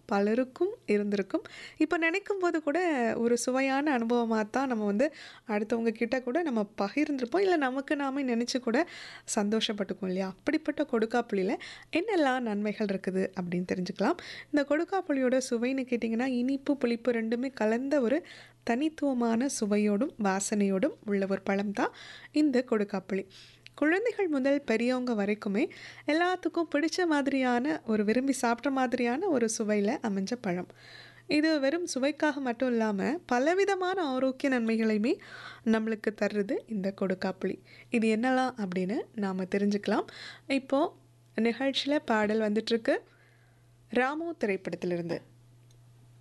பலருக்கும் இருந்திருக்கும் இப்போ நினைக்கும் போது கூட ஒரு சுவையான அனுபவமாக தான் நம்ம வந்து அடுத்தவங்க கிட்ட கூட நம்ம பகிர்ந்திருப்போம் இல்லை நமக்கு நாமே நினச்சி கூட சந்தோஷப்பட்டுக்குவோம் இல்லையா அப்படிப்பட்ட கொடுக்காப்புளியில் என்னெல்லாம் நன்மைகள் இருக்குது அப்படின்னு தெரிஞ்சுக்கலாம் இந்த கொடுக்காப்புளியோட சுவைன்னு கேட்டிங்கன்னா இனிப்பு புளிப்பு ரெண்டுமே கலந்த ஒரு தனித்துவமான சுவையோடும் வாசனையோடும் உள்ள ஒரு பழம் தான் இந்த கொடுக்காப்புளி குழந்தைகள் முதல் பெரியவங்க வரைக்குமே எல்லாத்துக்கும் பிடிச்ச மாதிரியான ஒரு விரும்பி சாப்பிட்ற மாதிரியான ஒரு சுவையில் அமைஞ்ச பழம் இது வெறும் சுவைக்காக மட்டும் இல்லாமல் பலவிதமான ஆரோக்கிய நன்மைகளையுமே நம்மளுக்கு தர்றது இந்த கொடுக்காப்புளி இது என்னலாம் அப்படின்னு நாம் தெரிஞ்சுக்கலாம் இப்போது நிகழ்ச்சியில் பாடல் வந்துட்டுருக்கு ராமு திரைப்படத்திலிருந்து